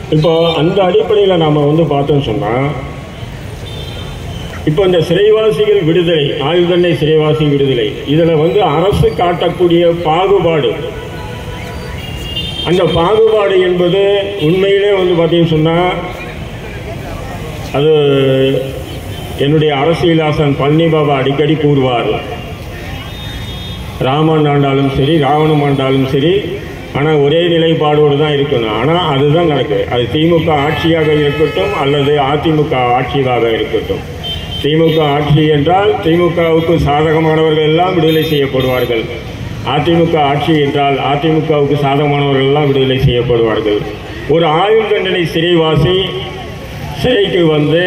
இப்போ அந்த அடிப்படையில் நாம் வந்து பார்த்தோம்னு சொன்னால் இப்போ இந்த சிறைவாசிகள் விடுதலை ஆயுள் தண்டனை சிறைவாசி விடுதலை இதில் வந்து அரசு காட்டக்கூடிய பாகுபாடு அந்த பாகுபாடு என்பது உண்மையிலே வந்து பார்த்தீங்கன்னு சொன்னால் அது என்னுடைய அரசியலாசன் பழனி பாபா அடிக்கடி கூறுவார் ராமன் ஆண்டாலும் சரி ராவணம் ஆண்டாலும் சரி ஆனால் ஒரே நிலைப்பாடோடு தான் இருக்கணும் ஆனால் அதுதான் நடக்குது அது திமுக ஆட்சியாக இருக்கட்டும் அல்லது அதிமுக ஆட்சியாக இருக்கட்டும் திமுக ஆட்சி என்றால் திமுகவுக்கு சாதகமானவர்கள் எல்லாம் விடுதலை செய்யப்படுவார்கள் அதிமுக ஆட்சி என்றால் அதிமுகவுக்கு சாதகமானவர்கள் எல்லாம் விடுதலை செய்யப்படுவார்கள் ஒரு ஆயுள் தண்டனை சிறைவாசி சிறைக்கு வந்து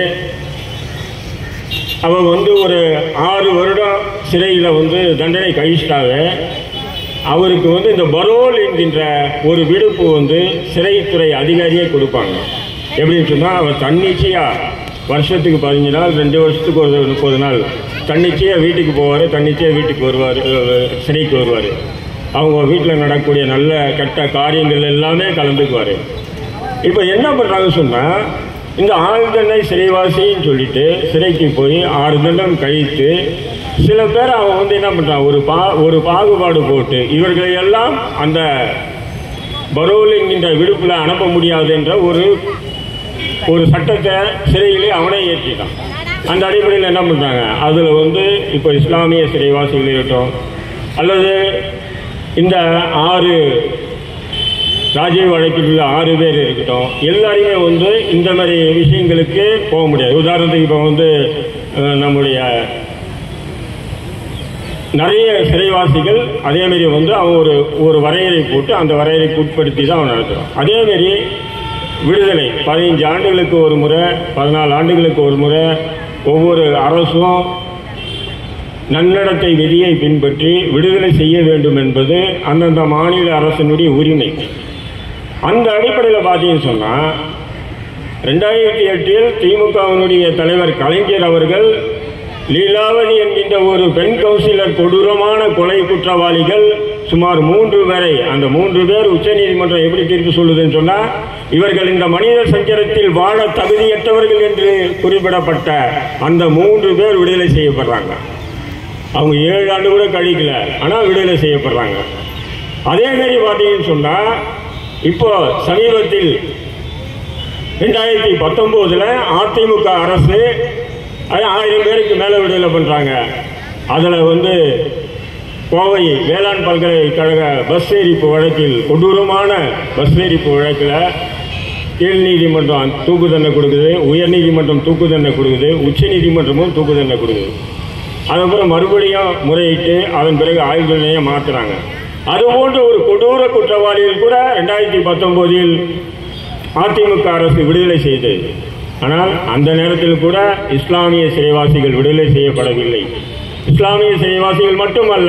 அவன் வந்து ஒரு ஆறு வருடம் சிறையில் வந்து தண்டனை கழிச்சிட்டாங்க அவருக்கு வந்து இந்த பரோல் என்கின்ற ஒரு விடுப்பு வந்து சிறைத்துறை அதிகாரியே கொடுப்பாங்க எப்படின்னு சொன்னால் அவர் தன்னிச்சையாக வருஷத்துக்கு பதினஞ்சு நாள் ரெண்டு வருஷத்துக்கு ஒரு முப்பது நாள் தன்னிச்சையாக வீட்டுக்கு போவார் தன்னிச்சையாக வீட்டுக்கு வருவார் சிறைக்கு வருவார் அவங்க வீட்டில் நடக்கக்கூடிய நல்ல கெட்ட காரியங்கள் எல்லாமே கலந்துக்குவார் இப்போ என்ன பண்ணுறாங்க சொன்னால் இந்த ஆறு தண்டனை சிறைவாசின்னு சொல்லிட்டு சிறைக்கு போய் ஆறு தண்டம் கழித்து சில பேர் அவன் வந்து என்ன பண்ணுறான் ஒரு பா ஒரு பாகுபாடு போட்டு இவர்களை எல்லாம் அந்த பரோல் என்கின்ற விடுப்பில் அனுப்ப முடியாது என்ற ஒரு ஒரு சட்டத்தை சிறையிலே அவனே ஏற்றிட்டான் அந்த அடிப்படையில் என்ன பண்ணுறாங்க அதில் வந்து இப்போ இஸ்லாமிய சிறைவாசிகள் இருக்கட்டும் அல்லது இந்த ஆறு ராஜீவ் வழக்கில் உள்ள ஆறு பேர் இருக்கட்டும் எல்லாரையுமே வந்து இந்த மாதிரி விஷயங்களுக்கு போக முடியாது உதாரணத்துக்கு இப்போ வந்து அஹ், நம்முடைய நிறைய சிறைவாசிகள் அதேமாரி வந்து அவன் ஒரு ஒரு வரையறை போட்டு அந்த வரையறைக்கு உட்படுத்தி தான் அவன் நடத்துகிறான் அதேமாரி விடுதலை பதினைஞ்சு ஆண்டுகளுக்கு ஒரு முறை பதினாலு ஆண்டுகளுக்கு ஒரு முறை ஒவ்வொரு அரசும் நன்னடத்தை விதியை பின்பற்றி விடுதலை செய்ய வேண்டும் என்பது அந்தந்த மாநில அரசினுடைய உரிமை அந்த அடிப்படையில் பார்த்தீங்கன்னு சொன்னால் ரெண்டாயிரத்தி எட்டில் திமுகவினுடைய தலைவர் கலைஞர் அவர்கள் லீலாவதி என்கின்ற ஒரு பெண் கவுன்சிலர் கொடூரமான கொலை குற்றவாளிகள் சுமார் மூன்று பேரை அந்த மூன்று பேர் உச்சநீதிமன்றம் எப்படி தீர்ப்பு சொல்லுதுன்னு சொன்னால் இவர்கள் இந்த மனித சஞ்சலத்தில் வாழ தகுதியற்றவர்கள் என்று குறிப்பிடப்பட்ட அந்த மூன்று பேர் விடுதலை செய்யப்படுறாங்க அவங்க ஏழு ஆண்டு கூட கழிக்கல ஆனால் விடுதலை செய்யப்படுறாங்க அதே மாதிரி பார்த்தீங்கன்னு சொன்னால் இப்போ சமீபத்தில் ரெண்டாயிரத்தி பத்தொம்போதில் அதிமுக அரசு அது ஆயிரம் பேருக்கு மேலே விடுதலை பண்ணுறாங்க அதில் வந்து கோவை வேளாண் பல்கலைக்கழக பஸ் எரிப்பு வழக்கில் கொடூரமான பஸ் எரிப்பு வழக்கில் கீழ் நீதிமன்றம் தூக்கு தண்டனை கொடுக்குது உயர் நீதிமன்றம் தூக்கு தண்டனை கொடுக்குது உச்ச நீதிமன்றமும் தூக்கு தண்டனை கொடுக்குது அதுக்கப்புறம் மறுபடியும் முறையிட்டு அதன் பிறகு ஆயுள் தண்டனையை மாற்றுறாங்க அதுபோன்ற ஒரு கொடூர குற்றவாளிகள் கூட ரெண்டாயிரத்தி பத்தொம்போதில் அதிமுக அரசு விடுதலை செய்தது ஆனால் அந்த நேரத்தில் கூட இஸ்லாமிய சிறைவாசிகள் விடுதலை செய்யப்படவில்லை இஸ்லாமிய சிறைவாசிகள் மட்டுமல்ல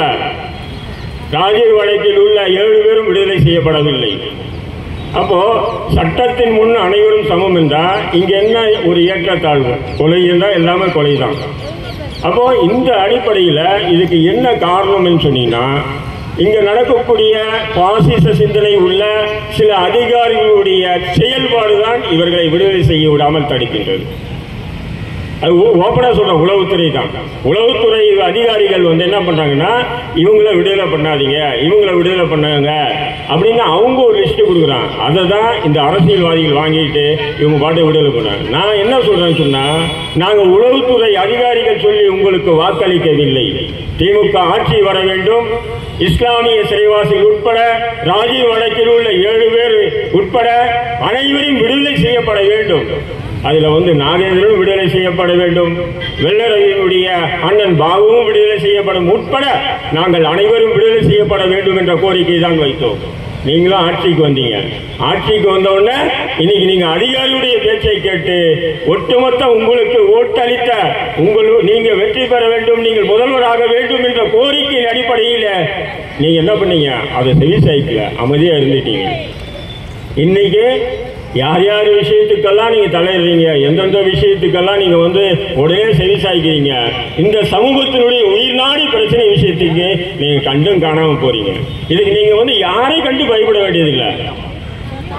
ராஜீவ் வழக்கில் உள்ள ஏழு பேரும் விடுதலை செய்யப்படவில்லை அப்போ சட்டத்தின் முன் அனைவரும் சமம் என்றால் இங்க என்ன ஒரு ஏற்றத்தாழ்வு கொலை என்றால் எல்லாமே கொலை தான் அப்போ இந்த அடிப்படையில் இதுக்கு என்ன காரணம்னு சொன்னீங்கன்னா இங்க நடக்கக்கூடிய பாசிச சிந்தனை உள்ள சில அதிகாரிகளுடைய செயல்பாடு தான் இவர்களை விடுதலை செய்ய விடாமல் தடுக்கின்றது அது ஓப்பனா சொல்ற உளவுத்துறை தான் உளவுத்துறை அதிகாரிகள் வந்து என்ன பண்றாங்கன்னா இவங்கள விடுதலை பண்ணாதீங்க இவங்கள விடுதலை பண்ணாங்க அப்படின்னு அவங்க ஒரு லிஸ்ட் கொடுக்குறான் அதை தான் இந்த அரசியல்வாதிகள் வாங்கிட்டு இவங்க பாட்டு விடுதலை பண்ணாங்க நான் என்ன சொல்றேன்னு சொன்னா நாங்க உளவுத்துறை அதிகாரிகள் சொல்லி உங்களுக்கு வாக்களிக்கவில்லை திமுக ஆட்சி வர வேண்டும் இஸ்லாமிய சிறைவாசிகள் உட்பட ராஜீவ் வழக்கில் உள்ள ஏழு பேர் உட்பட அனைவரும் விடுதலை செய்யப்பட வேண்டும் அதுல வந்து நாகேந்திரனும் விடுதலை செய்யப்பட வேண்டும் வெள்ளரவியினுடைய அண்ணன் பாபுவும் விடுதலை செய்யப்படும் உட்பட நாங்கள் அனைவரும் விடுதலை செய்யப்பட வேண்டும் என்ற கோரிக்கை தான் வைத்தோம் நீங்களும் ஆட்சிக்கு வந்தீங்க ஆட்சிக்கு வந்த உடனே இன்னைக்கு நீங்க அதிகாரியுடைய பேச்சை கேட்டு ஒட்டுமொத்த உங்களுக்கு ஓட்டளித்த உங்கள் நீங்க வெற்றி பெற வேண்டும் நீங்கள் முதல்வராக வேண்டும் என்ற கோரிக்கையின் அடிப்படையில் நீங்க என்ன பண்ணீங்க அதை செவி சாய்க்கல அமைதியா இருந்துட்டீங்க இன்னைக்கு யார் யார் விஷயத்துக்கெல்லாம் நீங்க தலையிடுறீங்க எந்தெந்த விஷயத்துக்கெல்லாம் நீங்க வந்து உடனே செவி சாய்க்கிறீங்க இந்த சமூகத்தினுடைய உயிர்நாடி பிரச்சனை விஷயத்துக்கு நீங்க கண்டும் காணாம போறீங்க இதுக்கு நீங்க வந்து யாரை கண்டு பயப்பட வேண்டியதில்லை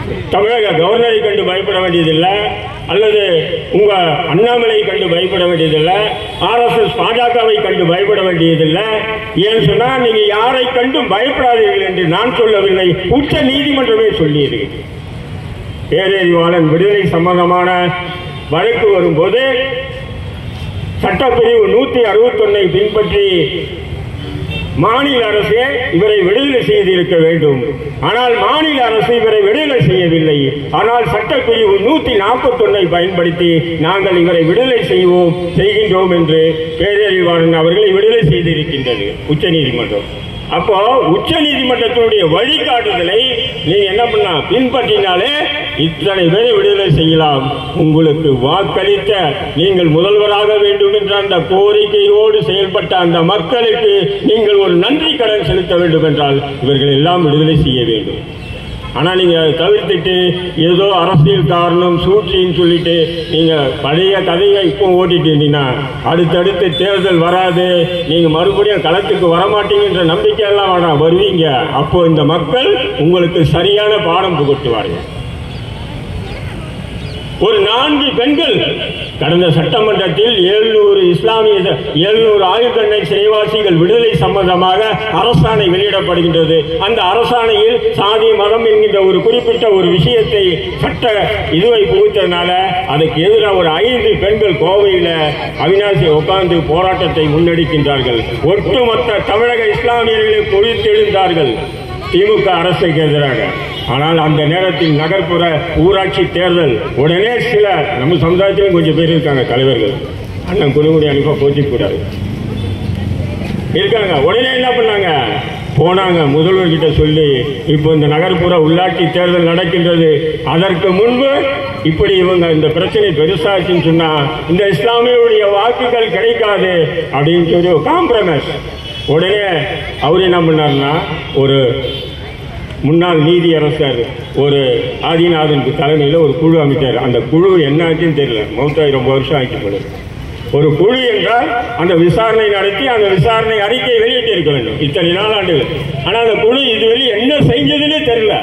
தமிழக கவர்னரை கண்டு பயப்பட வேண்டியதில்லை அல்லது உங்க அண்ணாமலை கண்டு பயப்பட வேண்டியதில்லை ஆர்எஸ்எஸ் பாஜகவை கண்டு பயப்பட வேண்டியதில்லை ஏன்னு சொன்னா நீங்க யாரை கண்டும் பயப்படாதீர்கள் என்று நான் சொல்லவில்லை உச்ச நீதிமன்றமே சொல்லியது பேரறிவாளன் விடுதலை சம்பந்தமான வழக்கு வரும்போது சட்டப்பிரிவு நூத்தி அறுபத்தொன்னை பின்பற்றி மாநில அரசு இவரை விடுதலை செய்திருக்க வேண்டும் ஆனால் மாநில அரசு இவரை விடுதலை செய்யவில்லை ஆனால் சட்டப்பிரிவு நூத்தி நாற்பத்தொன்னை பயன்படுத்தி நாங்கள் இவரை விடுதலை செய்வோம் செய்கின்றோம் என்று பேரறிவாளன் அவர்களை விடுதலை செய்திருக்கின்றது உச்சநீதிமன்றம் அப்போ உச்ச நீதிமன்றத்தினுடைய வழிகாட்டுதலை நீங்க என்ன பண்ணலாம் பின்பற்றினாலே இத்தனை பேரை விடுதலை செய்யலாம் உங்களுக்கு வாக்களித்த நீங்கள் முதல்வராக வேண்டும் என்ற அந்த கோரிக்கையோடு செயல்பட்ட அந்த மக்களுக்கு நீங்கள் ஒரு நன்றி கடன் செலுத்த வேண்டும் என்றால் இவர்கள் எல்லாம் விடுதலை செய்ய வேண்டும் ஆனா நீங்க அதை தவிர்த்துட்டு ஏதோ அரசியல் காரணம் சூழ்ச்சின்னு சொல்லிட்டு நீங்க பழைய கதையை இப்போ ஓட்டிட்டு இருந்தீங்கன்னா அடுத்தடுத்து தேர்தல் வராது நீங்க மறுபடியும் களத்துக்கு வரமாட்டீங்கன்ற நம்பிக்கை எல்லாம் வேணாம் வருவீங்க அப்போ இந்த மக்கள் உங்களுக்கு சரியான பாடம் புகட்டுவார்கள் ஒரு நான்கு பெண்கள் கடந்த சட்டமன்றத்தில் எழுநூறு இஸ்லாமிய எழுநூறு ஆயுள் தண்டனை சிறைவாசிகள் விடுதலை சம்பந்தமாக அரசாணை வெளியிடப்படுகின்றது அந்த அரசாணையில் சாதி மதம் என்கின்ற ஒரு குறிப்பிட்ட ஒரு விஷயத்தை சட்ட இதுவை புகுத்ததுனால அதுக்கு எதிராக ஒரு ஐந்து பெண்கள் கோவையில் அவினாசி உட்கார்ந்து போராட்டத்தை முன்னெடுக்கின்றார்கள் ஒட்டுமொத்த தமிழக இஸ்லாமியர்களை பொழித்தெழுந்தார்கள் திமுக அரசுக்கு எதிராக ஆனால் அந்த நேரத்தில் நகர்ப்புற ஊராட்சி தேர்தல் உடனே சில நம்ம சமுதாயத்திலும் கொஞ்சம் பேர் இருக்காங்க தலைவர்கள் அண்ணன் குழுமுடி அனுப்ப போச்சிக்கூடாது இருக்காங்க உடனே என்ன பண்ணாங்க போனாங்க முதல்வர்கிட்ட சொல்லி இப்போ இந்த நகர்ப்புற உள்ளாட்சி தேர்தல் நடக்கின்றது அதற்கு முன்பு இப்படி இவங்க இந்த பிரச்சனை பெருசாச்சுன்னு சொன்னா இந்த இஸ்லாமியருடைய வாக்குகள் கிடைக்காது அப்படின்னு சொல்லி காம்ப்ரமைஸ் உடனே அவர் என்ன பண்ணாருன்னா ஒரு முன்னாள் நீதியரசர் ஒரு ஆதிநாதனுக்கு தலைமையில் ஒரு குழு அமைச்சார் அந்த குழு என்ன ஆச்சுன்னு தெரியல மௌத்தாய் ரொம்ப வருஷம் ஆச்சு போல ஒரு குழு என்றால் அந்த விசாரணை நடத்தி அந்த விசாரணை அறிக்கை வெளியிட்டு இருக்க வேண்டும் இத்தனை நாள் ஆண்டுகள் ஆனால் அந்த குழு இதுவரை என்ன செஞ்சதுன்னே தெரியல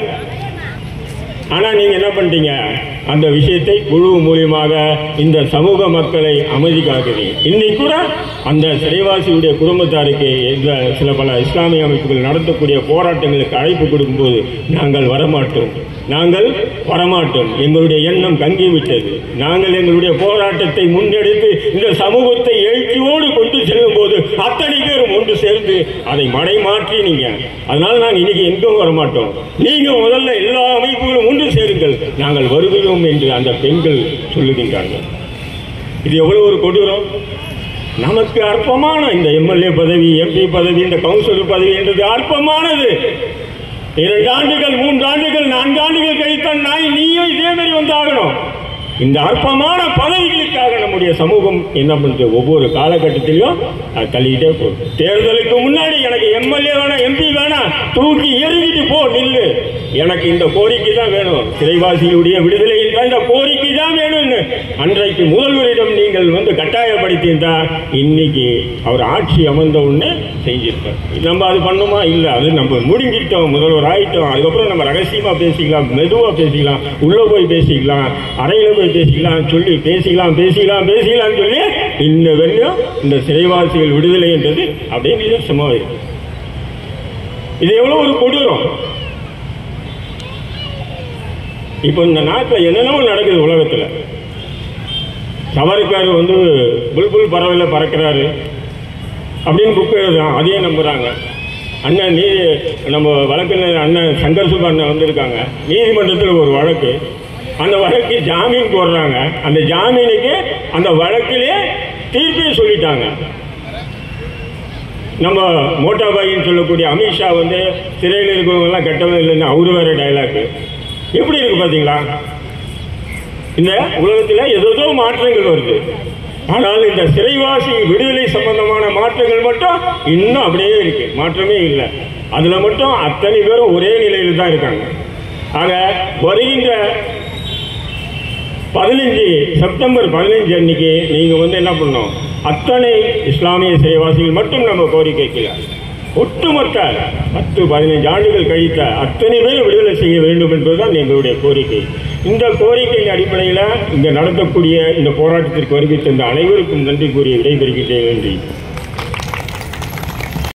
ஆனா நீங்க என்ன பண்ணிட்டீங்க அந்த விஷயத்தை குழு மூலியமாக இந்த சமூக மக்களை அமைதி காக்குறீங்க இன்னைக்கு கூட அந்த சிறைவாசியுடைய குடும்பத்தாருக்கு இந்த சில பல இஸ்லாமிய அமைப்புகள் நடத்தக்கூடிய போராட்டங்களுக்கு அழைப்பு கொடுக்கும்போது நாங்கள் வரமாட்டோம் நாங்கள் வரமாட்டோம் எங்களுடைய எண்ணம் கங்கி விட்டது நாங்கள் எங்களுடைய போராட்டத்தை முன்னெடுத்து இந்த சமூகத்தை எழுச்சியோடு கொண்டு செல்லும் போது அத்தனை பேரும் ஒன்று சேர்ந்து அதை மடை மாற்றி நீங்க அதனால நாங்கள் இன்னைக்கு எங்கும் வரமாட்டோம் நீங்க முதல்ல எல்லா அமைப்புகளும் ஒன்று சேருங்கள் நாங்கள் வருகிறோம் என்று அந்த பெண்கள் சொல்லுகின்றார்கள் இது எவ்வளவு ஒரு கொடூரம் நமக்கு அற்பமான இந்த எம்எல்ஏ பதவி எம்பி பதவி இந்த கவுன்சிலர் பதவி என்றது அற்பமானது இரண்டு ஆண்டுகள் மூன்று ஆண்டுகள் நான்கு ஆண்டுகள் கழித்தான் நாய் நீயும் இதே மாதிரி வந்து ஆகணும் இந்த அற்பமான பதவிகளுக்காக நம்முடைய சமூகம் என்ன பண்ணுது ஒவ்வொரு காலகட்டத்திலையும் அது தள்ளிக்கிட்டே போகுது தேர்தலுக்கு முன்னாடி எனக்கு எம்எல்ஏ வேணாம் எம்பி வேணாம் தூக்கி எறிஞ்சிட்டு போ நில்லு எனக்கு இந்த கோரிக்கை தான் வேணும் சிறைவாசியுடைய விடுதலையில் தான் இந்த கோரிக்கை தான் வேணும்னு அன்றைக்கு முதல்வரிடம் நீங்கள் வந்து கட்டாயப்படுத்தியிருந்தா இன்னைக்கு அவர் ஆட்சி அமர்ந்த உடனே செஞ்சிருப்பார் நம்ம அது பண்ணுமா இல்லை அது நம்ம முடிஞ்சிட்டோம் முதல்வர் ஆயிட்டோம் அதுக்கப்புறம் நம்ம ரகசியமா பேசிக்கலாம் மெதுவா பேசிக்கலாம் உள்ள போய் பேசிக்கலாம் அறையில போய் பேசிக்கலாம் சொல்லி பேசிக்கலாம் பேசிக்கலாம் பேசிக்கலாம்னு சொல்லி இன்ன வரையும் இந்த சிறைவாசிகள் விடுதலை என்றது அப்படியே நிதர்சனமாக இருக்கு இது எவ்வளவு ஒரு கொடூரம் இப்போ இந்த நாட்டில் என்னென்னமோ நடக்குது உலகத்தில் சவர்க்கார் வந்து புல்புல் பறவையில் பறக்கிறாரு அப்படின்னு புக் எழுதுறான் அதையே நம்புறாங்க அண்ணன் நீ நம்ம வழக்கறிஞர் அண்ணன் சங்கர் சுப்பா அண்ணன் வந்திருக்காங்க நீதிமன்றத்தில் ஒரு வழக்கு அந்த வழக்கு ஜாமீன் போடுறாங்க அந்த ஜாமீனுக்கு அந்த வழக்கிலே தீர்ப்பே சொல்லிட்டாங்க நம்ம மோட்டாபாயின்னு சொல்லக்கூடிய அமித்ஷா வந்து சிறையில் இருக்கிறவங்க எல்லாம் கெட்டவங்க இல்லைன்னு அவரு வேற டைலாக் எப்படி இருக்கு பாத்தீங்களா இந்த உலகத்தில் ஏதோ மாற்றங்கள் வருது ஆனால் இந்த சிறைவாசி விடுதலை சம்பந்தமான மாற்றங்கள் மட்டும் இன்னும் அப்படியே இருக்கு மாற்றமே இல்லை அதுல மட்டும் அத்தனை பேரும் ஒரே நிலையில் தான் இருக்காங்க ஆக வருகின்ற பதினஞ்சு செப்டம்பர் பதினஞ்சு அன்னைக்கு நீங்க வந்து என்ன பண்ணணும் அத்தனை இஸ்லாமிய சிறைவாசிகள் மட்டும் நம்ம கோரிக்கைக்கலாம் ஒட்டுமொத்த பத்து பதினைஞ்சு ஆண்டுகள் கழித்த அத்தனை பேர் விடுதலை செய்ய வேண்டும் என்பதுதான் எங்களுடைய கோரிக்கை இந்த கோரிக்கையின் அடிப்படையில் இங்கே நடத்தக்கூடிய இந்த போராட்டத்திற்கு வருகை தந்த அனைவருக்கும் நன்றி கூறி விடைபெறுகின்றேன் நன்றி